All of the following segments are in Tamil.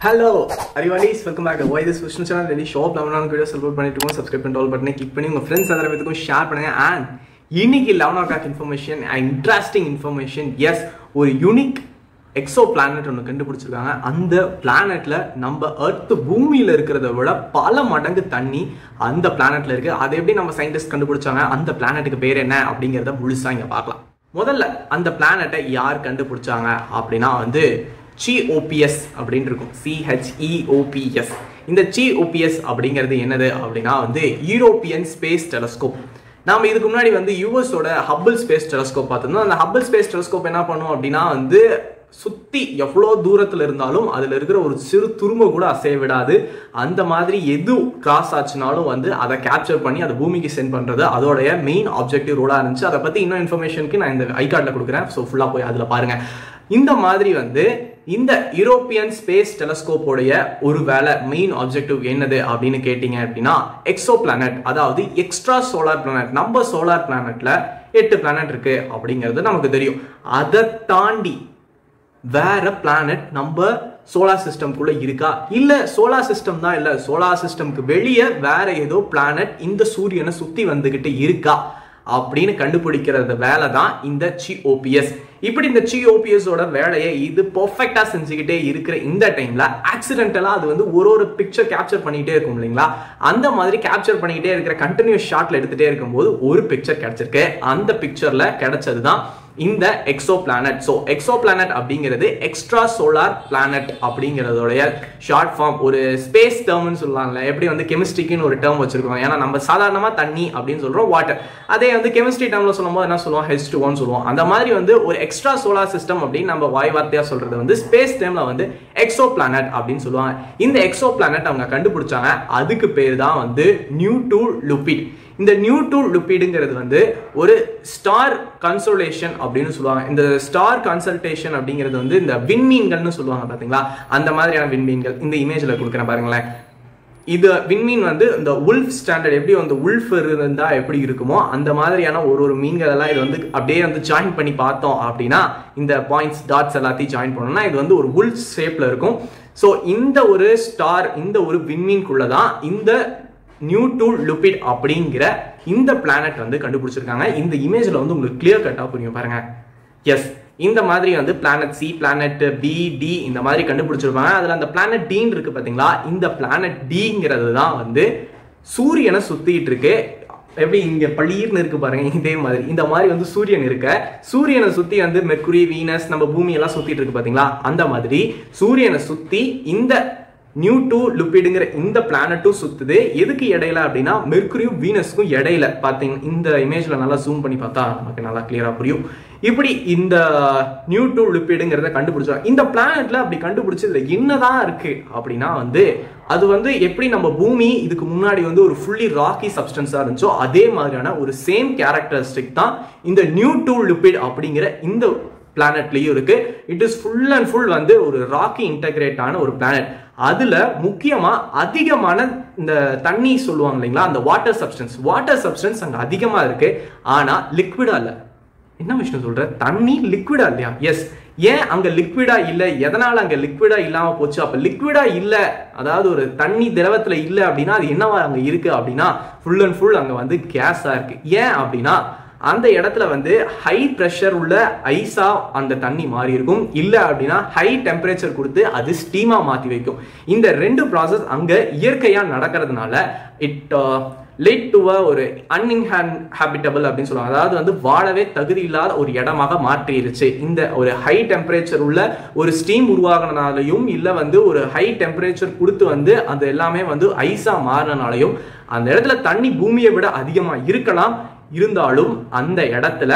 ஹலோ அறிவாளிஸ் வெல்கம் பேக் ஒய் this Vishnu channel ready shop eleven on videos upload பண்ணிட்டு இருக்கோம் சப்ஸ்கிரைப் பண்ணி ஆல் பட்டனை கிளிக் பண்ணி உங்க ஃப்ரெண்ட்ஸ் அதர பேத்துக்கும் ஷேர் பண்ணுங்க அண்ட் இன்னைக்கு eleven o'clock information interesting information yes ஒரு யூனிக் எக்ஸோ பிளானட் ஒன்று கண்டுபிடிச்சிருக்காங்க அந்த பிளானட்ல நம்ம எர்த் பூமியில இருக்கிறத விட பல மடங்கு தண்ணி அந்த பிளானட்ல இருக்கு அதை எப்படி நம்ம சயின்டிஸ்ட் கண்டுபிடிச்சாங்க அந்த பிளானட்டுக்கு பேர் என்ன அப்படிங்கிறத முழுசா இங்க பார்க்கலாம் முதல்ல அந்த பிளானட்டை யார் கண்டுபிடிச்சாங்க அப்படின்னா வந்து சிஓபிஎஸ் அப்படின்னு இருக்கும் சிஹெச்இஓபிஎஸ் இந்த சிஓபிஎஸ் அப்படிங்கிறது என்னது அப்படின்னா வந்து யூரோப்பியன் ஸ்பேஸ் டெலஸ்கோப் நாம இதுக்கு முன்னாடி வந்து யூஎஸோட ஹப்பிள் ஸ்பேஸ் டெலஸ்கோப் பார்த்திருந்தோம் அந்த ஹப்பிள் ஸ்பேஸ் டெலஸ்கோப் என்ன பண்ணும் அப்படின்னா வந்து சுத்தி எவ்வளோ தூரத்துல இருந்தாலும் அதுல இருக்கிற ஒரு சிறு துரும்ப கூட அசைய விடாது அந்த மாதிரி எது கிராஸ் ஆச்சுனாலும் வந்து அதை கேப்சர் பண்ணி அதை பூமிக்கு சென்ட் பண்றது அதோடைய மெயின் ஆப்ஜெக்டிவ் ரோலா இருந்துச்சு அதை பத்தி இன்னும் இன்ஃபர்மேஷனுக்கு நான் இந்த ஐ கார்டில் கொடுக்குறேன் ஸோ ஃபுல்லா போய் அதுல பாருங்க இந்த மாதிரி வந்து இந்த யூரோப்பியன் ஸ்பேஸ் டெலஸ்கோப்போடைய ஒரு வேலை மெயின் ஆப்ஜெக்டிவ் என்னது அப்படின்னு கேட்டீங்க அப்படின்னா எக்ஸோ பிளானட் அதாவது எக்ஸ்ட்ரா சோலார் பிளானட் நம்ம சோலார் பிளானட்ல எட்டு பிளானட் இருக்கு அப்படிங்கிறது நமக்கு தெரியும் அதை தாண்டி வேற பிளானட் நம்ம சோலார் சிஸ்டம்குள்ள இருக்கா இல்ல சோலார் சிஸ்டம் தான் இல்ல சோலார் சிஸ்டம்க்கு வெளியே வேற ஏதோ பிளானட் இந்த சூரியனை சுத்தி வந்துகிட்டு இருக்கா அப்படின்னு கண்டுபிடிக்கிறது வேலை தான் இந்த சிஓபிஎஸ் இப்படி இந்த சிஓபிஎஸோட வேலையை இது பர்ஃபெக்டா செஞ்சுக்கிட்டே இருக்கிற இந்த டைம்ல ஆக்சிடென்டலா அது வந்து ஒரு ஒரு பிக்சர் கேப்சர் பண்ணிக்கிட்டே இருக்கும் இல்லைங்களா அந்த மாதிரி கேப்சர் பண்ணிக்கிட்டே இருக்கிற கண்டினியூஸ் ஷாட்ல எடுத்துட்டே இருக்கும்போது ஒரு பிக்சர் கிடைச்சிருக்கு அந்த பிக்சர்ல கிடைச்சது தான் இந்த exoplanet so exoplanet அப்படிங்கிறது எக்ஸ்ட்ரா சோலார் பிளானட் அப்படிங்கிறதோடைய ஷார்ட் ஃபார்ம் ஒரு ஸ்பேஸ் டேர்ம்னு சொல்லலாம்ல எப்படி வந்து கெமிஸ்ட்ரிக்குன்னு ஒரு டேர்ம் வச்சிருக்கோம் ஏன்னா நம்ம சாதாரணமாக தண்ணி அப்படின்னு சொல்றோம் வாட்டர் அதே வந்து கெமிஸ்ட்ரி டேர்ம்ல சொல்லும்போது என்ன சொல்லுவோம் ஹெச் டூ ஒன் சொல்லுவோம் அந்த மாதிரி வந்து ஒரு எக்ஸ்ட்ரா சோலார் சிஸ்டம் அப்படின்னு நம்ம வாய் வார்த்தையா சொல்றது வந்து ஸ்பேஸ் டேர்ம்ல வந்து எக்ஸோ பிளானட் அப்படின்னு சொல்லுவாங்க இந்த எக்ஸோ பிளானட் அவங்க கண்டுபிடிச்சாங்க அதுக்கு பேர் தான் வந்து நியூ டூ லுபிட் இந்த நியூ டூ லுப்பிடுங்கிறது வந்து ஒரு ஸ்டார் கன்சோலேஷன் அப்படின்னு சொல்லுவாங்க இந்த ஸ்டார் கன்சல்டேஷன் அப்படிங்கிறது வந்து இந்த விண்மீன்கள்னு சொல்லுவாங்க பாத்தீங்களா அந்த மாதிரியான விண்மீன்கள் இந்த இமேஜ்ல கொடுக்குறேன் பாருங்களேன் இது விண்மீன் வந்து இந்த உல்ஃப் ஸ்டாண்டர்ட் எப்படி வந்து உல்ஃப் இருந்தா எப்படி இருக்குமோ அந்த மாதிரியான ஒரு ஒரு மீன்கள் எல்லாம் இது வந்து அப்படியே வந்து ஜாயின் பண்ணி பார்த்தோம் அப்படின்னா இந்த பாயிண்ட்ஸ் டாட்ஸ் எல்லாத்தையும் ஜாயின் பண்ணோம்னா இது வந்து ஒரு உல்ஃப் ஷேப்ல இருக்கும் ஸோ இந்த ஒரு ஸ்டார் இந்த ஒரு விண்மீன்குள்ள தான் இந்த நியூ டூ லுபிட் அப்படிங்கிற இந்த பிளானட் வந்து கண்டுபிடிச்சிருக்காங்க இந்த இமேஜ்ல வந்து உங்களுக்கு கிளியர் கட்டா புரியும் பாருங்க எஸ் இந்த மாதிரி வந்து planet C planet B D இந்த மாதிரி கண்டுபிடிச்சிருப்பாங்க அதுல அந்த பிளானட் டீன் இருக்கு பாத்தீங்களா இந்த பிளானட் டிங்கிறது தான் வந்து சூரியனை சுத்திட்டு இருக்கு எப்படி இங்க பளீர்னு இருக்கு பாருங்க இதே மாதிரி இந்த மாதிரி வந்து சூரியன் இருக்க சூரியனை சுத்தி வந்து மெர்குரி வீனஸ் நம்ம பூமி எல்லாம் சுத்திட்டு இருக்கு பாத்தீங்களா அந்த மாதிரி சூரியனை சுத்தி இந்த நியூ டூ லுப்பிடுங்கிற இந்த பிளானட்டும் சுத்துது எதுக்கு இடையில அப்படின்னா மெர்குரியும் வீனஸ்க்கும் இடையில பாத்தீங்க இந்த இமேஜ்ல நல்லா ஜூம் பண்ணி பார்த்தா நமக்கு நல்லா கிளியரா புரியும் இப்படி இந்த நியூ டூ லிப்பிடுங்கிறத கண்டுபிடிச்சோம் இந்த பிளானட்ல அப்படி கண்டுபிடிச்சதுல என்னதான் இருக்கு அப்படின்னா வந்து அது வந்து எப்படி நம்ம பூமி இதுக்கு முன்னாடி வந்து ஒரு ஃபுல்லி ராக்கி சப்ஸ்டன்ஸா இருந்துச்சோ அதே மாதிரியான ஒரு சேம் கேரக்டரிஸ்டிக் தான் இந்த நியூ டூ லிப்பிட் அப்படிங்கிற இந்த பிளானட்லயும் இருக்கு it is full and full வந்து ஒரு ராக்கி இன்டகிரேட் ஆன ஒரு பிளானட் அதுல முக்கியமா அதிகமான இந்த தண்ணி சொல்லுவாங்க இல்லைங்களா அந்த வாட்டர் சப்ஸ்டன்ஸ் வாட்டர் சப்ஸ்டன்ஸ் அங்க அதிகமா இருக்கு ஆனா லிக்விடா இல்ல என்ன விஷயம் சொல்ற தண்ணி லிக்விடா இல்லையா எஸ் ஏன் அங்க லிக்விடா இல்ல எதனால அங்க லிக்விடா இல்லாம போச்சு அப்ப லிக்விடா இல்ல அதாவது ஒரு தண்ணி திரவத்துல இல்ல அப்படின்னா அது என்னவா அங்க இருக்கு அப்படின்னா ஃபுல் அண்ட் ஃபுல் அங்க வந்து கேஸா இருக்கு ஏன் அப்படின்னா அந்த இடத்துல வந்து ஹை ப்ரெஷர் உள்ள ஐஸா அந்த தண்ணி மாறி இருக்கும் இல்ல அப்படின்னா ஹை டெம்பரேச்சர் கொடுத்து அது ஸ்டீமா மாத்தி வைக்கும் இந்த ரெண்டு ப்ராசஸ் அங்க இயற்கையா நடக்கிறதுனால இட் லேட் டு ஒரு அன்இன்ஹேன் ஹேபிட்டபிள் அப்படின்னு சொல்லுவாங்க அதாவது வந்து வாழவே தகுதி இல்லாத ஒரு இடமாக மாற்றிருச்சு இந்த ஒரு ஹை டெம்பரேச்சர் உள்ள ஒரு ஸ்டீம் உருவாகினாலையும் இல்ல வந்து ஒரு ஹை டெம்பரேச்சர் கொடுத்து வந்து அது எல்லாமே வந்து ஐஸா மாறினாலையும் அந்த இடத்துல தண்ணி பூமியை விட அதிகமா இருக்கலாம் இருந்தாலும் அந்த இடத்துல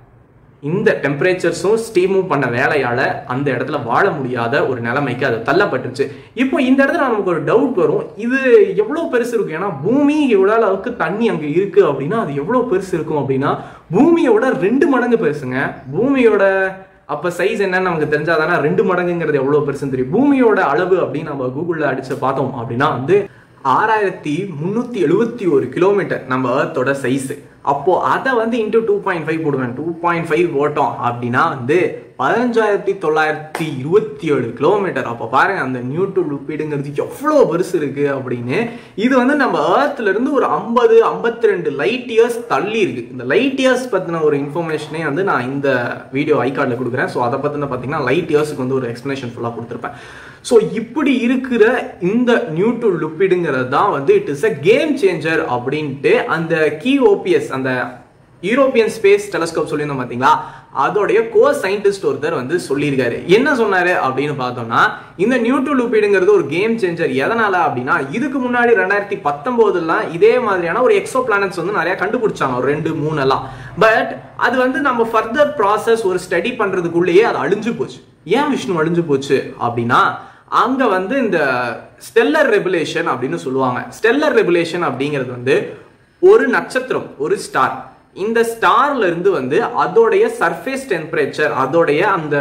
இந்த டெம்பரேச்சர்ஸும் ஸ்டீமும் பண்ண வேலையால அந்த இடத்துல வாழ முடியாத ஒரு நிலைமைக்கு அது தள்ளப்பட்டுருச்சு இப்போ இந்த இடத்துல நமக்கு ஒரு டவுட் வரும் இது எவ்வளவு பெருசு இருக்கும் ஏன்னா பூமி எவ்வளவு அளவுக்கு தண்ணி அங்க இருக்கு அப்படின்னா அது எவ்வளவு பெருசு இருக்கும் அப்படின்னா பூமியோட ரெண்டு மடங்கு பெருசுங்க பூமியோட அப்ப சைஸ் என்னன்னு நமக்கு தெரிஞ்சாதானே ரெண்டு மடங்குங்கிறது எவ்வளவு பெருசுன்னு தெரியும் பூமியோட அளவு அப்படின்னு நம்ம கூகுள்ல அடிச்சு பார்த்தோம் அப்படின்னா வந்து ஆறாயிரத்தி முந்நூற்றி எழுபத்தி ஒரு கிலோமீட்டர் நம்ம ஏர்த்தோட சைஸு அப்போ அதை வந்து இன்டூ டூ பாயிண்ட் ஃபைவ் போடுவேன் டூ பாயிண்ட் ஃபைவ் போட்டோம் அப்படின்னா வந்து பதினஞ்சாயிரத்தி தொள்ளாயிரத்தி இருபத்தி ஏழு கிலோமீட்டர் அப்போ பாருங்க அந்த நியூட்டன் லுப்பிடுங்கிறது எவ்வளோ பெருசு இருக்கு அப்படின்னு இது வந்து நம்ம ஏர்த்ல இருந்து ஒரு ஐம்பது ஐம்பத்தி ரெண்டு லைட் இயர்ஸ் தள்ளி இருக்கு இந்த லைட் இயர்ஸ் பத்தின ஒரு இன்ஃபர்மேஷனே வந்து நான் இந்த வீடியோ ஐ கார்டில் கொடுக்குறேன் ஸோ அதை பத்தின பார்த்தீங்கன்னா லைட் இயர்ஸ்க்கு வந்து ஒரு எக்ஸ்பிளனேஷன் ஃபுல்லாக கொடுத்துருப்பேன் ஸோ இப்படி இருக்கிற இந்த நியூட்டன் லுப்பிடுங்கிறது தான் வந்து it is a game changer அப்படின்ட்டு அந்த கீ ஓபிஎஸ் அந்த யூரோப்பியன் ஸ்பேஸ் டெலஸ்கோப் சொல்லியிருந்தோம் பார்த்தீங்களா அதோடைய கோ சயின்டிஸ்ட் ஒருத்தர் வந்து சொல்லியிருக்காரு என்ன சொன்னாரு அப்படின்னு பார்த்தோம்னா இந்த நியூட்ரல் லூபிடுங்கிறது ஒரு கேம் சேஞ்சர் எதனால அப்படின்னா இதுக்கு முன்னாடி ரெண்டாயிரத்தி பத்தொன்பதுலாம் இதே மாதிரியான ஒரு எக்ஸோ பிளானட்ஸ் வந்து நிறைய கண்டுபிடிச்சாங்க ஒரு ரெண்டு மூணு எல்லாம் பட் அது வந்து நம்ம ஃபர்தர் ப்ராசஸ் ஒரு ஸ்டடி பண்றதுக்குள்ளேயே அது அழிஞ்சு போச்சு ஏன் விஷ்ணு அழிஞ்சு போச்சு அப்படின்னா அங்க வந்து இந்த ஸ்டெல்லர் ரெகுலேஷன் அப்படின்னு சொல்லுவாங்க ஸ்டெல்லர் ரெகுலேஷன் அப்படிங்கிறது வந்து ஒரு நட்சத்திரம் ஒரு ஸ்டார் இந்த ஸ்டார்ல இருந்து வந்து அதோடைய சர்ஃபேஸ் டெம்பரேச்சர் அதோடைய அந்த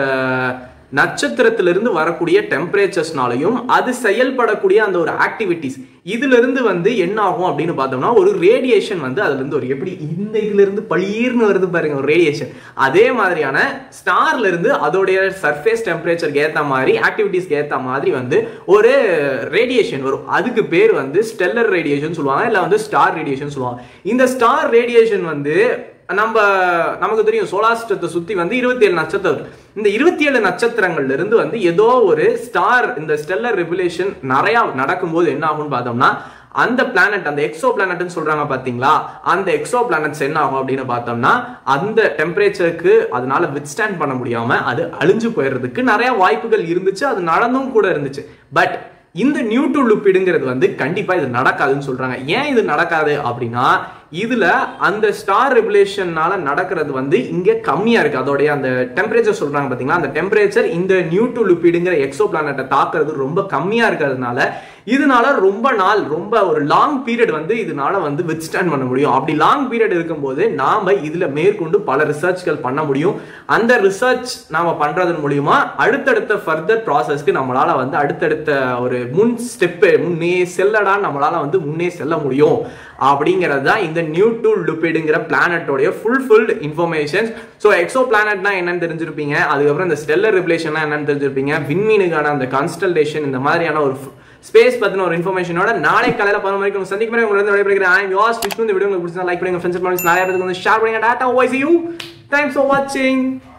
நட்சத்திரத்திலிருந்து வரக்கூடிய டெம்பரேச்சர்ஸ்னாலையும் அது செயல்படக்கூடிய அந்த ஒரு ஆக்டிவிட்டிஸ் இதுல இருந்து வந்து என்ன ஆகும் அப்படின்னு பார்த்தோம்னா ஒரு ரேடியேஷன் வந்து அதுல இருந்து ஒரு எப்படி இந்த இதுல இருந்து பளீர்னு வருது பாருங்க ஒரு ரேடியேஷன் அதே மாதிரியான ஸ்டார்ல இருந்து அதோடைய சர்ஃபேஸ் டெம்பரேச்சருக்கு ஏத்த மாதிரி ஆக்டிவிட்டிஸ்க்கு ஏத்த மாதிரி வந்து ஒரு ரேடியேஷன் வரும் அதுக்கு பேர் வந்து ஸ்டெல்லர் ரேடியேஷன் சொல்லுவாங்க இல்ல வந்து ஸ்டார் ரேடியேஷன் சொல்லுவாங்க இந்த ஸ்டார் ரேடியேஷன் வந்து நம்ம நமக்கு தெரியும் சோலார் சிஸ்டத்தை சுத்தி வந்து இருபத்தி ஏழு நட்சத்திரம் இந்த இருபத்தி ஏழு நட்சத்திரங்கள்ல இருந்து வந்து ஏதோ ஒரு ஸ்டார் இந்த ஸ்டெல்லர் ரெகுலேஷன் நிறைய நடக்கும்போது என்ன ஆகும்னு பார்த்தோம்னா அந்த பிளானட் அந்த எக்ஸோ பிளானட்னு சொல்றாங்க பாத்தீங்களா அந்த எக்ஸோ பிளானட்ஸ் என்ன ஆகும் அப்படின்னு பார்த்தோம்னா அந்த டெம்பரேச்சருக்கு அதனால வித்ஸ்டாண்ட் பண்ண முடியாம அது அழிஞ்சு போயிடுறதுக்கு நிறைய வாய்ப்புகள் இருந்துச்சு அது நடந்தும் கூட இருந்துச்சு பட் இந்த நியூட்ரல் லுப்பிடுங்கிறது வந்து கண்டிப்பா இது நடக்காதுன்னு சொல்றாங்க ஏன் இது நடக்காது அப்படின்னா இதுல அந்த ஸ்டார் ரெகுலேஷன்னால நடக்கிறது வந்து இங்க கம்மியா இருக்கு அதோடைய அந்த டெம்பரேச்சர் சொல்றாங்க பாத்தீங்களா அந்த டெம்பரேச்சர் இந்த நியூட்ரல் லுப்பிடுங்கிற எக்ஸோ பிளானட்டை தாக்குறது ரொம்ப கம்மியா இருக்கிறதுனால இதனால ரொம்ப நாள் ரொம்ப ஒரு லாங் பீரியட் வந்து இதனால வந்து வித்ஸ்டாண்ட் பண்ண முடியும் அப்படி லாங் பீரியட் இருக்கும்போது நாம இதுல மேற்கொண்டு பல ரிசர்ச்கள் பண்ண முடியும் அந்த ரிசர்ச் நாம பண்றதன் மூலியமா அடுத்தடுத்த ஃபர்தர் ப்ராசஸ்க்கு நம்மளால வந்து அடுத்தடுத்த ஒரு முன் ஸ்டெப்பு முன்னே செல்லடா நம்மளால வந்து முன்னே செல்ல முடியும் அப்படிங்கிறது தான் இந்த நியூ டு லுபிடுங்கிற பிளானட்டோடைய ஃபுல் ஃபுல் இன்ஃபர்மேஷன் ஸோ எக்ஸோ பிளானட்னா என்னன்னு தெரிஞ்சிருப்பீங்க அதுக்கப்புறம் இந்த ஸ்டெல்லர் ரிப்ளேஷன்லாம் என்னன்னு தெரிஞ்சிருப்பீங்க விண்மீனுக்கான அந்த கான்ஸ்டல்டேஷன் இந்த மாதிரியான ஒரு ஸ்பேஸ் பத்தின ஒரு இன்ஃபர்மேஷனோட நாளை காலையில பதினொரு மணிக்கு உங்க சந்திக்கும் உங்களுக்கு வந்து விடைபெறுகிறேன் ஐ யோஸ் விஷ்ணு இந்த வீடியோ உங்களுக்கு பிடிச்சா லைக் பண்ணுங்க ஃப்ரெண்ட்ஸ் நிறைய பேருக்கு வந்து ஷேர் பண்ணுங்க டாட்டா வாய்ஸ் யூ தேங்க்ஸ் ஃபார் வாட்சிங்